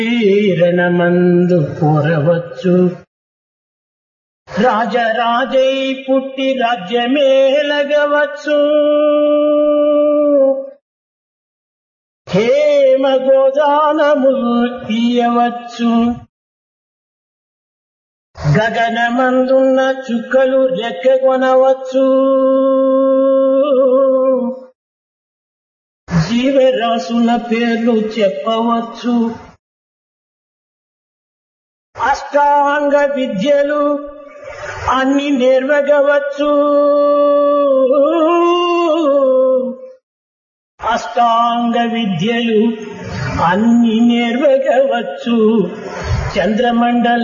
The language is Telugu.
రణమందు కోరవచ్చు రాజరాజై పుట్టి రాజ్యమేలగవచ్చు హేమ గోదానము తీయవచ్చు గగనమందున్న చుక్కలు రెక్కగొనవచ్చు జీవరాశుల పేర్లు చెప్పవచ్చు అష్టాంగ విద్యలు అన్ని నేర్వగవచ్చు అష్టాంగ విద్యలు అన్ని నేర్వగవచ్చు చంద్రమండల